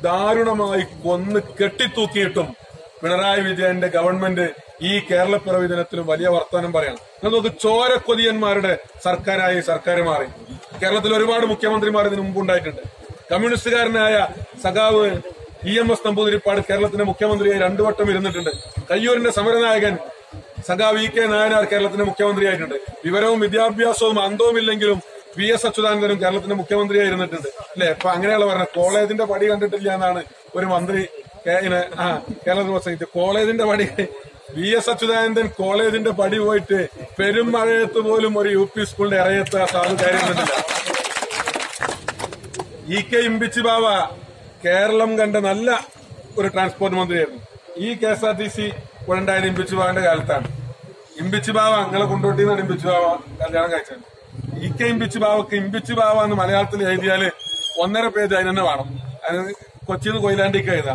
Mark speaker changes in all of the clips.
Speaker 1: ദാരുണമായി കൊന്ന് കെട്ടിത്തൂക്കിയിട്ടും പിണറായി വിജയന്റെ ഗവൺമെന്റ് ഈ കേരളപ്പിറവി ദിനത്തിലും വലിയ വർത്തമാനം പറയണം എന്നാൽ നോക്ക് ചോരക്കൊതിയന്മാരുടെ സർക്കാരായി സർക്കാർ മാറി കേരളത്തിൽ ഒരുപാട് മുഖ്യമന്ത്രിമാർ ഇതിനു മുമ്പ് ഉണ്ടായിട്ടുണ്ട് കമ്മ്യൂണിസ്റ്റുകാരനായ സഖാവ് ഇ എം എസ് നമ്പൂതിരിപ്പാട് കേരളത്തിന്റെ മുഖ്യമന്ത്രിയായി രണ്ടു വട്ടം ഇരുന്നിട്ടുണ്ട് കയ്യൂരിന്റെ സമരനായകൻ സഖാവ് ഇ കെ നായനാർ കേരളത്തിന്റെ മുഖ്യമന്ത്രിയായിട്ടുണ്ട് വിവരവും വിദ്യാഭ്യാസവും അന്തവും ഇല്ലെങ്കിലും വി എസ് അച്യുതാനന്ദനും കേരളത്തിന്റെ മുഖ്യമന്ത്രിയായിരുന്നിട്ടുണ്ട് അല്ലെ അപ്പൊ അങ്ങനെയുള്ള പറഞ്ഞ കോളേജിന്റെ പടി കണ്ടിട്ടില്ല എന്നാണ് ഒരു മന്ത്രി കേ- ഇങ്ങനെ, ആ കേരളത്തിൽ പ്രസംഗിച്ചു കോളേജിന്റെ പടി വി എസ് അച്യുതാനന്ദൻ കോളേജിന്റെ പടി പോയിട്ട് പെരുമഴയത്ത് പോലും ഒരു യു പി സ്കൂളിന്റെ ഇറയത്ത് സാധു കാര്യമൊന്നുമില്ല ഇ കെ ഇമ്പിച്ചി ബാവ കേരളം കണ്ട നല്ല ഒരു ട്രാൻസ്പോർട്ട് മന്ത്രിയായിരുന്നു ഈ K S R T C ഉണ്ടായത് ഇമ്പിച്ചി ബാവന്റെ കാലത്താണ് ഇമ്പിച്ചി ബാവ നിങ്ങളെ കൊണ്ടോട്ടിന്നാണ് ഇമ്പിച്ചി ബാവ കല്യാണം കഴിച്ചത് ഇ കെ ഇമ്പിച്ചി ബാവക്ക് ഇമ്പിച്ചി ബാവ എന്ന് മലയാളത്തിൽ എഴുതിയാല് ഒന്നര പേജ് അതിന് തന്നെ വേണം അതിന് കൊച്ചിന്ന് കൊയിലാണ്ടിക്ക് എഴുതാം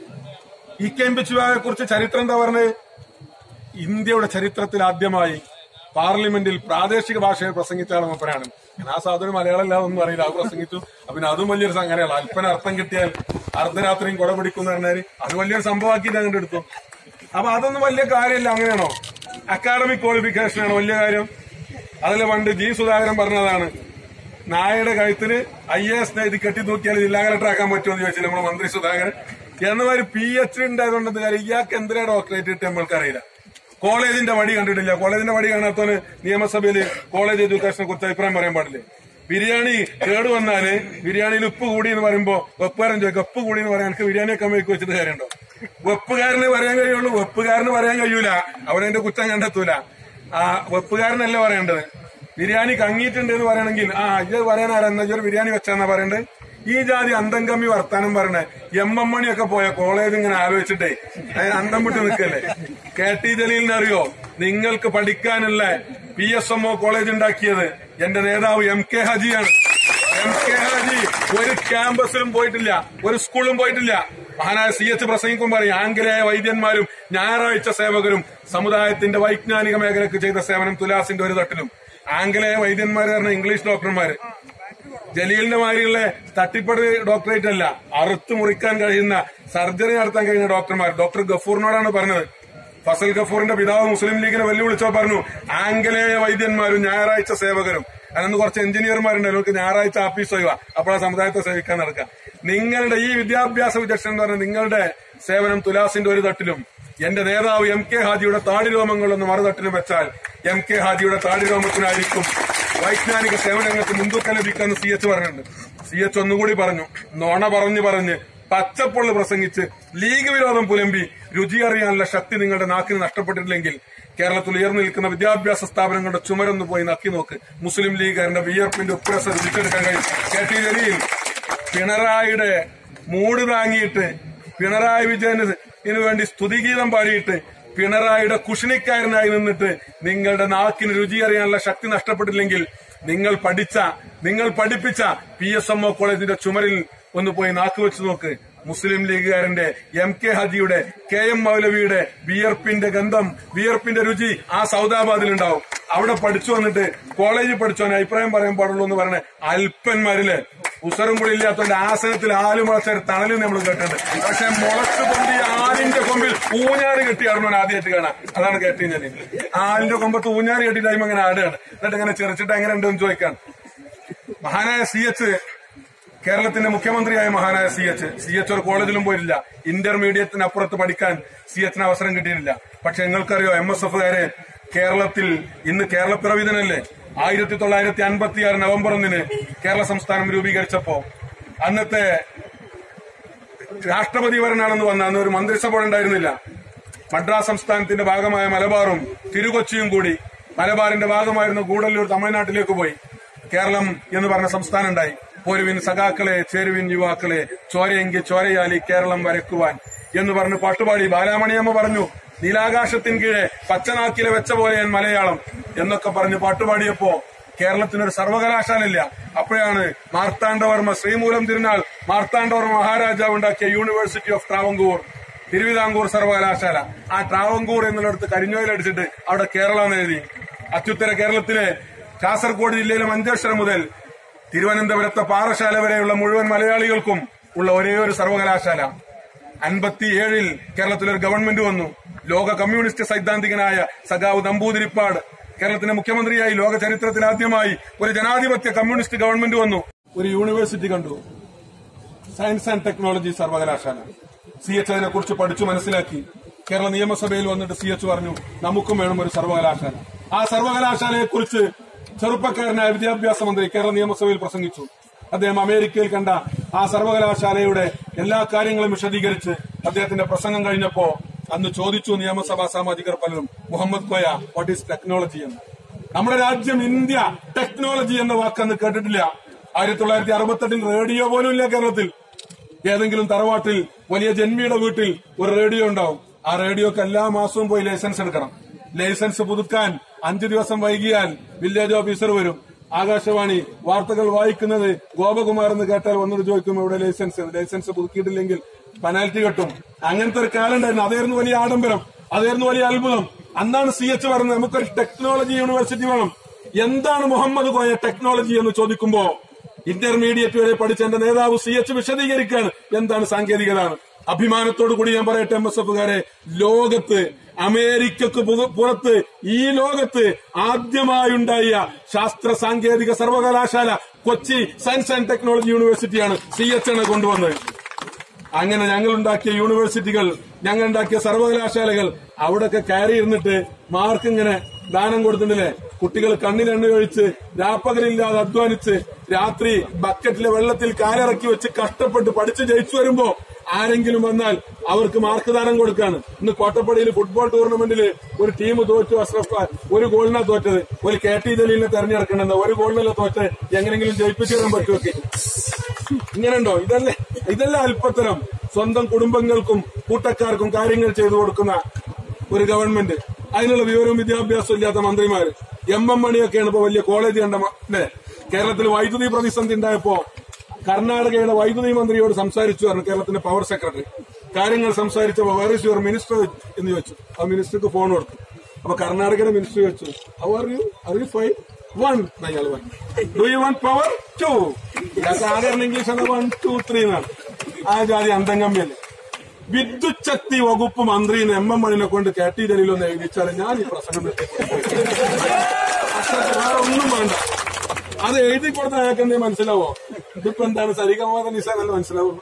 Speaker 1: ഇ കെ ഇമ്പിച്ചി ബാവയെ കുറിച്ച് ചരിത്രം എന്താ പറഞ്ഞത് ഇന്ത്യയുടെ ചരിത്രത്തിൽ ആദ്യമായി പാർലമെന്റിൽ പ്രാദേശിക ഭാഷയിൽ പ്രസംഗിച്ച ആൾ മൂപ്പരാണ് ഞാൻ ആ സാധനം മലയാളം അല്ലാതെ ഒന്നും അറിയില്ല അത് പ്രസംഗിച്ചു അപ്പൊ പിന്നെ അതും വലിയൊരു സംഗതിയാണ് അല്പന അർത്ഥം കിട്ടിയാൽ അർദ്ധരാത്രിയും കുട പിടിക്കുന്ന പറഞ്ഞാല് അത് വലിയൊരു സംഭവമാക്കിയിട്ട് അങ്ങോട്ട് എടുത്തു അപ്പൊ അതൊന്നും വലിയ കാര്യമില്ല അങ്ങനെയാണോ അക്കാഡമിക് ക്വാളിഫിക്കേഷൻ ആണ് വലിയ കാര്യം അതിലെ പണ്ട് ജി സുധാകരൻ പറഞ്ഞതാണ് നായയുടെ കഴുത്തിന് ഐ എ എസ് എഴുതി കെട്ടി തൂക്കിയാൽ ജില്ലാ കളക്ടർ ആക്കാൻ പറ്റുമെന്ന് ചോദിച്ചില്ല നമ്മുടെ മന്ത്രി സുധാകരൻ എന്നമാതിരി പി എച്ച് ഡി ഉണ്ടായതുകൊണ്ട് കാര്യം ഇയാൾക്ക് എന്തിനാ ഡോക്ടറേറ്റ് കിട്ടി നമ്മൾക്കറിയില്ല കോളേജിന്റെ വടി കണ്ടിട്ടില്ല കോളേജിന്റെ വടി കാണാത്തവന് നിയമസഭയിൽ കോളേജ് എഡ്യൂക്കേഷനെ കുറിച്ച് അഭിപ്രായം പറയാൻ പാടില്ലേ ബിരിയാണി കേട് വന്നാല് ബിരിയാണിയിൽ ഉപ്പ് കൂടി എന്ന് പറയുമ്പോ വെപ്പുകാരൻ ചോദിക്കും ഉപ്പ് കൂടി എന്ന് പറയാൻ എനിക്ക് ബിരിയാണിയൊക്കെ മേക്ക് വെച്ചിട്ട് കാര്യമുണ്ടോ വെപ്പുകാരന് പറയാൻ കഴിയുള്ളൂ വെപ്പുകാരന് പറയാൻ കഴിയൂല അവനെന്റെ കുറ്റം കണ്ടെത്തൂല ആ വെപ്പുകാരനല്ല പറയേണ്ടത് ബിരിയാണി കങ്ങിയിട്ടുണ്ട് എന്ന് പറയണമെങ്കിൽ ആ ഇത് പറയാൻ ആരാ എന്നാ ഇജ്ജ് ഒരു ബിരിയാണി വെച്ചാന്നാ പറയണ്ടത് ഈ ജാതി അന്തം കമ്മി വർത്താനം പറയണേ എം എം മണിയൊക്കെ പോയ കോളേജ് ഇങ്ങനെ ആലോചിച്ചിട്ടേ അതിന് അന്തം വിട്ട് നിൽക്കല്ലേ കെ ടി ജലീലിനെ അറിയോ നിങ്ങൾക്ക് പഠിക്കാനുള്ള P S M O college ഉണ്ടാക്കിയത് എന്റെ നേതാവ് എം കെ ഹജിയാണ് എം കെ ഹാജി ഒരു ക്യാമ്പസിലും പോയിട്ടില്ല ഒരു സ്കൂളിലും പോയിട്ടില്ല മഹാനായ സി എച്ച് പ്രസംഗിക്കും പറയും ആംഗലേയ വൈദ്യന്മാരും ഞായറാഴ്ച സേവകരും സമുദായത്തിന്റെ വൈജ്ഞാനിക മേഖലയ്ക്ക് ചെയ്ത സേവനം തുലാസിന്റെ ഒരു തട്ടിലും ആംഗലേയ വൈദ്യന്മാർ പറഞ്ഞ ഇംഗ്ലീഷ് ഡോക്ടർമാര് ജലീലിന്റെ മാതിരിയുള്ള തട്ടിപ്പടി ഡോക്ടറേറ്റ് അല്ല അറുത്ത് മുറിക്കാൻ കഴിയുന്ന സർജറി നടത്താൻ കഴിയുന്ന ഡോക്ടർമാർ ഡോക്ടർ ഗഫൂറിനോടാണ് പറഞ്ഞത് ഫസൽ ഗഫൂറിന്റെ പിതാവ് മുസ്ലിം ലീഗിനെ വെല്ലുവിളിച്ചോ പറഞ്ഞു ആംഗലേയ വൈദ്യന്മാരും ഞായറാഴ്ച സേവകരും അതിനൊന്ന് കുറച്ച് എഞ്ചിനീയർമാരുണ്ട് അവർക്ക് ഞായറാഴ്ച ആഫീസ് ഒഴിവാ അപ്പോഴാ സമുദായത്തെ സേവിക്കാൻ നടക്കുക നിങ്ങളുടെ ഈ വിദ്യാഭ്യാസ വിചക്ഷണം എന്ന് പറഞ്ഞാൽ നിങ്ങളുടെ സേവനം തുലാസിന്റെ ഒരു തട്ടിലും എന്റെ നേതാവ് എം കെ ഹാജിയുടെ താടിരോമങ്ങളൊന്ന് മറുതട്ടിലും വെച്ചാൽ എം കെ ഹാജിയുടെ താടിരോമത്തിനായിരിക്കും വൈജ്ഞാനിക സേവനങ്ങൾക്ക് മുൻതൂക്കം ലഭിക്കാന്ന് സി എച്ച് പറഞ്ഞിട്ടുണ്ട് സി എച്ച് ഒന്നുകൂടി പറഞ്ഞു നോണ പറഞ്ഞു പറഞ്ഞ് പച്ചപ്പൊള്ള് പ്രസംഗിച്ച് ലീഗ് വിരോധം പുലമ്പി രുചി അറിയാനുള്ള ശക്തി നിങ്ങളുടെ നാക്കിന് നഷ്ടപ്പെട്ടിട്ടില്ലെങ്കിൽ കേരളത്തിൽ ഉയർന്നു നിൽക്കുന്ന വിദ്യാഭ്യാസ സ്ഥാപനങ്ങളുടെ ചുമരൊന്ന് പോയി നക്കി നോക്ക് മുസ്ലിം ലീഗുകാരന്റെ വിയർപ്പിന്റെ ഉപ്രസ രുചിച്ചെടുക്കാൻ കഴിയും കെ ടി ജലീൽ പിണറായിയുടെ മൂട് താങ്ങിയിട്ട് പിണറായി വിജയന് ഇതിനു വേണ്ടി സ്തുതിഗീതം പാടിയിട്ട് പിണറായിയുടെ കുഷിണിക്കാരനായി നിന്നിട്ട് നിങ്ങളുടെ നാക്കിന് രുചി അറിയാനുള്ള ശക്തി നഷ്ടപ്പെട്ടില്ലെങ്കിൽ നിങ്ങൾ പഠിച്ച നിങ്ങൾ പഠിപ്പിച്ച പി എസ് എം ഒ കോളേജിന്റെ ചുമരിൽ ഒന്ന് പോയി നാക്ക് വെച്ച് നോക്ക് മുസ്ലിം ലീഗുകാരന്റെ എം കെ ഹജിയുടെ കെ എം മൗലവിയുടെ വിയർപ്പിന്റെ ഗന്ധം വിയർപ്പിന്റെ രുചി ആ സൗദാബാദിൽ ഉണ്ടാവും അവിടെ പഠിച്ചു വന്നിട്ട് കോളേജിൽ പഠിച്ചോന് അഭിപ്രായം പറയാൻ പാടുള്ളൂ എന്ന് പറഞ്ഞ അല്പന്മാരില് ഉസറും കൂടി ഇല്ലാത്തവന്റെ ആസനത്തിൽ ആല് മുളച്ച ഒരു തണലും നമ്മൾ കേട്ടിട്ടുണ്ട് പക്ഷെ മുളച്ചു പൊന്തി ആലിന്റെ കൊമ്പിൽ ഊഞ്ഞാറ് കെട്ടിയായിരുന്നു ആദ്യമായിട്ട് കാണാം അതാണ് കേട്ടിഞ്ഞത് ആലിന്റെ കൊമ്പത്ത് ഊഞ്ഞാറ് കെട്ടിയിട്ട് അതിന് അങ്ങനെ ആടുകയാണ് എന്നിട്ട് ഇങ്ങനെ ചെറിച്ചിട്ട് എങ്ങനെ ഉണ്ടെന്ന് ചോദിക്കാൻ മഹാനായ സി എച്ച് കേരളത്തിന്റെ മുഖ്യമന്ത്രിയായ മഹാനായ സി എച്ച് സി എച്ച് ഒരു കോളേജിലും പോയിട്ടില്ല ഇന്റർമീഡിയറ്റിന് അപ്പുറത്ത് പഠിക്കാൻ സി എച്ചിന് അവസരം കിട്ടിയിട്ടില്ല പക്ഷെ നിങ്ങൾക്കറിയോ എം എസ് എഫുകാരെ കേരളത്തിൽ ഇന്ന് കേരളപ്പിറവി ദിനല്ലേ ആയിരത്തി തൊള്ളായിരത്തി അൻപത്തി ആറ് നവംബർ ഒന്നിന് കേരള സംസ്ഥാനം രൂപീകരിച്ചപ്പോ അന്നത്തെ രാഷ്ട്രപതി വരനാണെന്ന് വന്ന അന്ന് ഒരു മന്ത്രിസഭ ഉണ്ടായിരുന്നില്ല മദ്രാസ് സംസ്ഥാനത്തിന്റെ ഭാഗമായ മലബാറും തിരുകൊച്ചിയും കൂടി മലബാറിന്റെ ഭാഗമായിരുന്ന ഗൂഡല്ലൂർ തമിഴ്നാട്ടിലേക്ക് പോയി കേരളം എന്ന് പറഞ്ഞ സംസ്ഥാനം ഉണ്ടായി പോരുവിൻ സഖാക്കളെ ചേരുവിൻ യുവാക്കളെ ചോരയെങ്കിൽ ചോരയാലി കേരളം വരക്കുവാൻ എന്ന് പറഞ്ഞ് പാട്ടുപാടി ബാലാമണിയമ്മ പറഞ്ഞു നീലാകാശത്തിന് കീഴെ പച്ചനാക്കിലെ വെച്ച പോലെ ഞാൻ മലയാളം എന്നൊക്കെ പറഞ്ഞ് പാട്ടുപാടിയപ്പോ കേരളത്തിനൊരു സർവകലാശാലയില്ല അപ്പോഴാണ് മാർത്താണ്ഡവർമ്മ ശ്രീമൂലം തിരുനാൾ മാർത്താണ്ഡവർമ്മ മഹാരാജാവ് ഉണ്ടാക്കിയ യൂണിവേഴ്സിറ്റി ഓഫ് ട്രാവങ്കൂർ തിരുവിതാംകൂർ സർവകലാശാല ആ ട്രാവങ്കൂർ എന്നുള്ളിടത്ത് കരിഞ്ഞോയിലടിച്ചിട്ട് അവിടെ കേരള എന്ന് എഴുതി അത്യുത്തര കേരളത്തിലെ കാസർഗോഡ് ജില്ലയിലെ മഞ്ചേശ്വരം മുതൽ തിരുവനന്തപുരത്തെ പാറശാല വരെയുള്ള മുഴുവൻ മലയാളികൾക്കും ഉള്ള ഒരേ ഒരു സർവകലാശാല അൻപത്തിയേഴിൽ കേരളത്തിൽ ഒരു ഗവൺമെന്റ് വന്നു ലോക കമ്മ്യൂണിസ്റ്റ് സൈദ്ധാന്തികനായ സഖാവ് നമ്പൂതിരിപ്പാട് കേരളത്തിന്റെ മുഖ്യമന്ത്രിയായി ലോക ചരിത്രത്തിൽ ആദ്യമായി ഒരു ജനാധിപത്യ കമ്മ്യൂണിസ്റ്റ് ഗവൺമെന്റ് വന്നു ഒരു യൂണിവേഴ്സിറ്റി കണ്ടു സയൻസ് ആൻഡ് ടെക്നോളജി സർവകലാശാല സി എച്ച് അതിനെ കുറിച്ച് പഠിച്ചു മനസ്സിലാക്കി കേരള നിയമസഭയിൽ വന്നിട്ട് സി എച്ച് പറഞ്ഞു നമുക്കും വേണം ഒരു സർവകലാശാല ആ സർവകലാശാലയെ കുറിച്ച് ചെറുപ്പക്കാരനായ വിദ്യാഭ്യാസ മന്ത്രി കേരള നിയമസഭയിൽ പ്രസംഗിച്ചു അദ്ദേഹം അമേരിക്കയിൽ കണ്ട ആ സർവകലാശാലയുടെ എല്ലാ കാര്യങ്ങളും വിശദീകരിച്ച് അദ്ദേഹത്തിന്റെ പ്രസംഗം കഴിഞ്ഞപ്പോ അന്ന് ചോദിച്ചു നിയമസഭാ സാമാജികർ പലരും Muhammad Koya what is technology എന്ന് നമ്മുടെ രാജ്യം ഇന്ത്യ ടെക്നോളജി എന്ന വാക്കന്ന് കേട്ടിട്ടില്ല ആയിരത്തി തൊള്ളായിരത്തി അറുപത്തെട്ടിൽ റേഡിയോ പോലും ഇല്ല കേരളത്തിൽ ഏതെങ്കിലും തറവാട്ടിൽ വലിയ ജന്മിയുടെ വീട്ടിൽ ഒരു റേഡിയോ ഉണ്ടാവും ആ റേഡിയോക്ക് എല്ലാ മാസവും പോയി ലൈസൻസ് എടുക്കണം ലൈസൻസ് പുതുക്കാൻ അഞ്ചു ദിവസം വൈകിയാൽ വില്ലേജ് ഓഫീസർ വരും ആകാശവാണി വാർത്തകൾ വായിക്കുന്നത് ഗോപകുമാർ എന്ന് കേട്ടാൽ വന്നിട്ട് ചോദിക്കും ഇവിടെ ലൈസൻസ് ലൈസൻസ് പുതുക്കിയിട്ടില്ലെങ്കിൽ പെനാൽറ്റി കിട്ടും അങ്ങനത്തെ ഒരു കാലം ഉണ്ടായിരുന്നു അതായിരുന്നു വലിയ ആഡംബരം അതായിരുന്നു വലിയ അത്ഭുതം അന്നാണ് സി എച്ച് പറഞ്ഞത് നമുക്കൊരു ടെക്നോളജി യൂണിവേഴ്സിറ്റി വേണം എന്താണ് മുഹമ്മദ് കോയ ടെക്നോളജി എന്ന് ചോദിക്കുമ്പോ ഇന്റർമീഡിയറ്റ് വരെ പഠിച്ച എന്റെ നേതാവ് സി എച്ച് വിശദീകരിക്കാണ് എന്താണ് സാങ്കേതികത അഭിമാനത്തോടു കൂടി ഞാൻ പറയട്ടെ എം എസ് എഫുകാരെ ലോകത്ത് അമേരിക്കക്ക് പുറ- പുറത്ത് ഈ ലോകത്ത് ആദ്യമായുണ്ടായ ശാസ്ത്ര സാങ്കേതിക സർവകലാശാല കൊച്ചി സയൻസ് ആൻഡ് ടെക്നോളജി യൂണിവേഴ്സിറ്റിയാണ് സി എച്ച് ആണ് കൊണ്ടുവന്നത് അങ്ങനെ ഞങ്ങൾ ഉണ്ടാക്കിയ യൂണിവേഴ്സിറ്റികൾ ഞങ്ങൾ ഉണ്ടാക്കിയ സർവകലാശാലകൾ അവിടെയൊക്കെ കയറി ഇരുന്നിട്ട് മാർക്ക് ഇങ്ങനെ ദാനം കൊടുത്തിട്ടില്ലേ കുട്ടികൾ കണ്ണിൽ എണ്ണ ഒഴിച്ച് രാപ്പകലില്ലാതെ അധ്വാനിച്ച് രാത്രി ബക്കറ്റിലെ വെള്ളത്തിൽ കാലിറക്കി വെച്ച് കഷ്ടപ്പെട്ട് പഠിച്ച് ജയിച്ചു വരുമ്പോ ആരെങ്കിലും വന്നാൽ അവർക്ക് മാർക്ക് ദാനം കൊടുക്കാണ് ഇന്ന് കോട്ടപ്പടിയിൽ ഫുട്ബോൾ ടൂർണമെന്റിൽ ഒരു ടീം തോറ്റു അഷ്റഫ് ഖാൻ ഒരു ഗോളിനാ തോറ്റത് ഒരു കെ ടി ജലീലിനെ തെരഞ്ഞെടുക്കണമെന്ന് ഒരു ഗോളിനല്ല തോറ്റ് എങ്ങനെങ്കിലും ജയിപ്പിച്ചു തരാൻ പറ്റുമൊക്കെ ഇങ്ങനെയുണ്ടോ ഇതല്ലേ ഇതല്ല അല്പത്തരം സ്വന്തം കുടുംബങ്ങൾക്കും കൂട്ടക്കാർക്കും കാര്യങ്ങൾ ചെയ്തു കൊടുക്കുന്ന ഒരു ഗവൺമെന്റ് അതിനുള്ള വിവരവും വിദ്യാഭ്യാസവും ഇല്ലാത്ത മന്ത്രിമാര് എം എം മണിയൊക്കെയാണ് ഇപ്പൊ വലിയ കോളേജ് കണ്ട മ- അല്ലേ കേരളത്തിൽ വൈദ്യുതി പ്രതിസന്ധി ഉണ്ടായപ്പോ കർണാടകയുടെ വൈദ്യുതി മന്ത്രിയോട് സംസാരിച്ചു പറഞ്ഞു കേരളത്തിന്റെ പവർ സെക്രട്ടറി കാര്യങ്ങൾ സംസാരിച്ചപ്പോ വേർ ഇസ് യുവർ മിനിസ്റ്റർ എന്ന് ചോദിച്ചു ആ മിനിസ്റ്റർക്ക് ഫോൺ കൊടുത്തു അപ്പൊ കർണാടകയുടെ മിനിസ്റ്റർ ചോദിച്ചു how are you are you fine one അയാൾ പറഞ്ഞു do you want power to സാധാരണ ഇംഗ്ലീഷ് ആണ് വൺ ടു ത്രീ എന്നാണ് ആ ജാതി അന്തംഗമ്യല്ലേ വിദ്യുത് ശക്തി വകുപ്പ് മന്ത്രി എം എം മണിനെ കൊണ്ട് കെ ടി ജലീലൊന്ന് എഴുതിച്ചാൽ ഞാൻ ഈ പ്രസംഗം നിർത്തിക്കോട്ടെ. അത്രയ്ക്ക് വേറെ ഒന്നും വേണ്ട അത് എഴുതി കൊടുത്ത അയാൾക്ക് എന്തേ മനസ്സിലാവോ ഇതിപ്പോ എന്താണ് സരിഗമാത നിസാനല്ല മനസ്സിലാവുള്ളൂ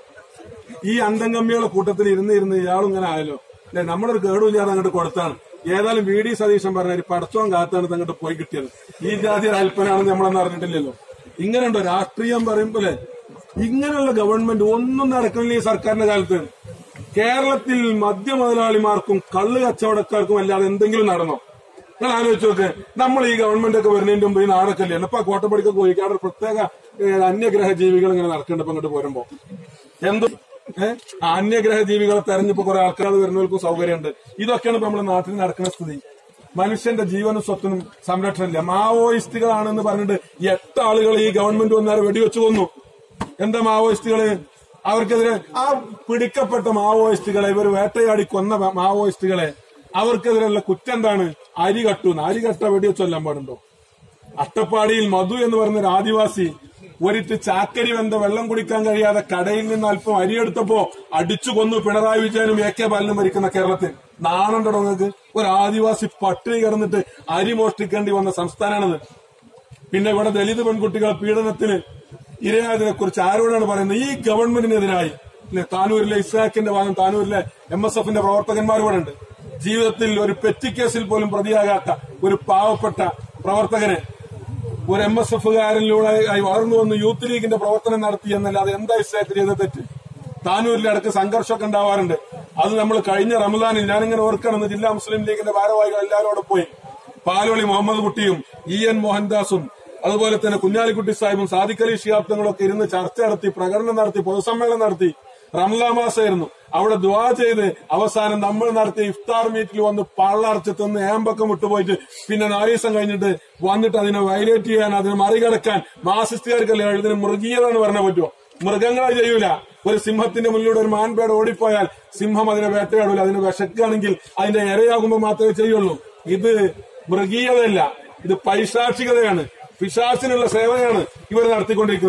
Speaker 1: ഈ അന്തംഗമ്മിയുടെ കൂട്ടത്തിൽ ഇരുന്ന് ഇരുന്ന് ഇയാളും ഇങ്ങനെ ആയല്ലോ അല്ലെ നമ്മളൊരു കേടുമില്ലാതെ അങ്ങോട്ട് കൊടുത്താണ് ഏതായാലും വി ഡി സതീശൻ പറഞ്ഞ പടച്ചോൻ കാത്താണ് അങ്ങോട്ട് പോയി കിട്ടിയത് ഈ ജാതി അല്പനാണെന്ന് നമ്മളൊന്നും അറിഞ്ഞിട്ടില്ലല്ലോ ഇങ്ങനെയുണ്ടോ രാഷ്ട്രീയം പറയുമ്പോലെ ഇങ്ങനെയുള്ള ഗവൺമെന്റ് ഒന്നും നടക്കുന്നില്ല ഈ സർക്കാരിന്റെ കാലത്ത് കേരളത്തിൽ മദ്യമുതലാളിമാർക്കും കള്ള് കച്ചവടക്കാർക്കും അല്ലാതെ എന്തെങ്കിലും നടന്നോ നിങ്ങൾ ആലോചിച്ച് നോക്ക് നമ്മൾ ഈ ഗവൺമെന്റ് ഒക്കെ വരുന്നതിന്റെ മുമ്പ് ഈ നാടൊക്കെ അല്ലേ ഇപ്പൊ കോട്ടപ്പടിക്കൊക്കെ പോയി അവിടെ പ്രത്യേക ഏ, അന്യഗ്രഹ ജീവികൾ ഇങ്ങനെ നടക്കുന്നുണ്ട് ഇപ്പൊ ഇങ്ങോട്ട് പോരുമ്പോ എന്ത് ഏഹ് അന്യഗ്രഹ ജീവികളെ തെരഞ്ഞിപ്പോ കുറെ ആൾക്കാർ വരുന്നവർക്കും സൗകര്യമുണ്ട് ഇതൊക്കെയാണ് ഇപ്പൊ നമ്മുടെ നാട്ടിൽ നടക്കുന്ന സ്ഥിതി മനുഷ്യന്റെ ജീവനും സ്വത്തിനും സംരക്ഷണമില്ല മാവോയിസ്റ്റുകളാണെന്ന് പറഞ്ഞിട്ട് എട്ട് ആളുകൾ ഈ ഗവൺമെന്റ് വന്നാൽ വെടിവെച്ചു കൊന്നു എന്താ മാവോയിസ്റ്റുകള് അവർക്കെതിരെ ആ പിടിക്കപ്പെട്ട മാവോയിസ്റ്റുകളെ ഇവർ വേട്ടയാടി കൊന്ന മാ- മാവോയിസ്റ്റുകളെ അവർക്കെതിരെയുള്ള കുറ്റം എന്താണ് അരി കട്ടുന്ന് അരി കട്ട വെടിവെച്ചൊല്ലാൻ പാടുണ്ടോ അട്ടപ്പാടിയിൽ മധു എന്ന് പറഞ്ഞ ഒരു ആദിവാസി ഒരിറ്റ് ചാക്കരി വെന്ത വെള്ളം കുടിക്കാൻ കഴിയാതെ കടയിൽ നിന്ന് അല്പം അരിയെടുത്തപ്പോ അടിച്ചു കൊന്നു പിണറായി വിജയനും എ കെ ബാലനും ഭരിക്കുന്ന കേരളത്തിൽ നാണുണ്ടോ നിങ്ങൾക്ക് ഒരു ആദിവാസി പട്ടിണി കിടന്നിട്ട് അരി മോഷ്ടിക്കേണ്ടി വന്ന സംസ്ഥാനമാണത് പിന്നെ ഇവിടെ ദലിത് പെൺകുട്ടികൾ പീഡനത്തിന് ഇരയായതിനെ കുറിച്ച് ആരോടാണ് പറയുന്നത് ഈ ഗവൺമെന്റിനെതിരായി ഇല്ലേ, താനൂരിലെ ഇസ്ഹാക്കിന്റെ ഭാഗം താനൂരിലെ എം എസ് എഫിന്റെ പ്രവർത്തകന്മാർ ഇവിടെ ഉണ്ട് ജീവിതത്തിൽ ഒരു പെറ്റി കേസിൽ പോലും പ്രതിയാകാത്ത ഒരു പാവപ്പെട്ട പ്രവർത്തകനെ ഒരു എം എസ് എഫുകാരനിലൂടെ വളർന്നു വന്ന് യൂത്ത് ലീഗിന്റെ പ്രവർത്തനം നടത്തി എന്നല്ലാതെ എന്താ ഇസ്ഹാക്ക് ചെയ്ത തെറ്റ് താനൂരിലെ അടുക്ക് സംഘർഷമൊക്കെ ഉണ്ടാവാറുണ്ട് അത് നമ്മൾ കഴിഞ്ഞ റമദാനിൽ ഞാനിങ്ങനെ ഓർക്കണം ജില്ലാ മുസ്ലിം ലീഗിന്റെ ഭാരവാഹികൾ എല്ലാവരോടും പോയി പാലോളി മുഹമ്മദ് കുട്ടിയും ഇ എൻ മോഹൻദാസും അതുപോലെ തന്നെ കുഞ്ഞാലിക്കുട്ടി സാഹിബും സാദിഖ് അലി ഷിഹാബ് തങ്ങളൊക്കെ ഇരുന്ന് ചർച്ച നടത്തി പ്രകടനം നടത്തി പൊതുസമ്മേളനം നടത്തി റംലാ മാസമായിരുന്നു അവിടെ ദ്വാ ചെയ്ത് അവസാനം നമ്മൾ നടത്തിയ ഇഫ്താർ മീറ്റിൽ വന്ന് പള്ളർച്ച് തിന്ന് ഏമ്പക്കം വിട്ടുപോയിട്ട് പിന്നെ നാല് ദിവസം കഴിഞ്ഞിട്ട് വന്നിട്ട് അതിനെ വയലേറ്റ് ചെയ്യാൻ അതിനെ മറികടക്കാൻ മാസിസ്റ്റുകാർക്കല്ലേ ഇതിന് മൃഗീയതാണ് പറഞ്ഞാൽ പറ്റുമോ മൃഗങ്ങളെ ചെയ്യൂല ഒരു സിംഹത്തിന്റെ മുന്നിലൂടെ ഒരു മാൻപേട ഓടിപ്പോയാൽ സിംഹം അതിനെ വേട്ടയാടൂല അതിനെ വിശക്കുകയാണെങ്കിൽ അതിന്റെ ഇരയാകുമ്പോൾ മാത്രമേ ചെയ്യുള്ളൂ ഇത് മൃഗീയതയല്ല ഇത് പൈശാചികതയാണ് പിശാസിനുള്ള സേവനമാണ് ഇവർ നടത്തിക്കൊണ്ടിരിക്കുന്നത്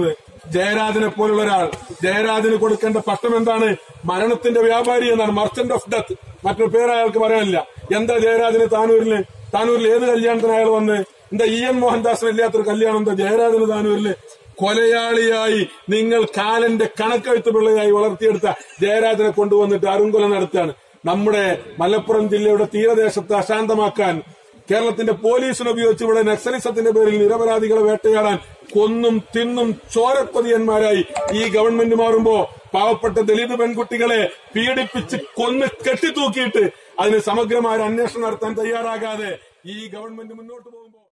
Speaker 1: ജയരാജനെ പോലുള്ള ഒരാൾ ജയരാജന് കൊടുക്കേണ്ട പട്ടം എന്താണ് മരണത്തിന്റെ വ്യാപാരി എന്നാണ് മർച്ചന്റ് ഓഫ് ഡെത്ത് മറ്റൊരു പേര് അയാൾക്ക് പറയാനില്ല എന്താ ജയരാജന് താനൂരില് താനൂരിൽ ഏത് കല്യാണത്തിന് അയാൾ വന്ന് എന്താ ഇ എൻ മോഹൻദാസിന് ഇല്ലാത്തൊരു കല്യാണം എന്താ ജയരാജന് താനൂരില് കൊലയാളിയായി നിങ്ങൾ കാലന്റെ കണക്കെഴുത്ത് പിള്ളയായി വളർത്തിയെടുത്ത ജയരാജനെ കൊണ്ടുവന്നിട്ട് അരുങ്കൊല നടത്തുകയാണ് നമ്മുടെ മലപ്പുറം ജില്ലയുടെ തീരദേശത്തെ അശാന്തമാക്കാൻ കേരളത്തിന്റെ പോലീസിനെ ഉപയോഗിച്ച് ഇവിടെ നക്സലിസത്തിന്റെ പേരിൽ നിരപരാധികളെ വേട്ടയാടാൻ കൊന്നും തിന്നും ചോരക്കൊതിയന്മാരായി ഈ ഗവൺമെന്റ് മാറുമ്പോ പാവപ്പെട്ട ദലിത് പെൺകുട്ടികളെ പീഡിപ്പിച്ച് കൊന്ന് കെട്ടിത്തൂക്കിയിട്ട് അതിന് സമഗ്രമായ ഒരു അന്വേഷണം നടത്താൻ തയ്യാറാകാതെ ഈ ഗവൺമെന്റ് മുന്നോട്ട് പോകുമ്പോൾ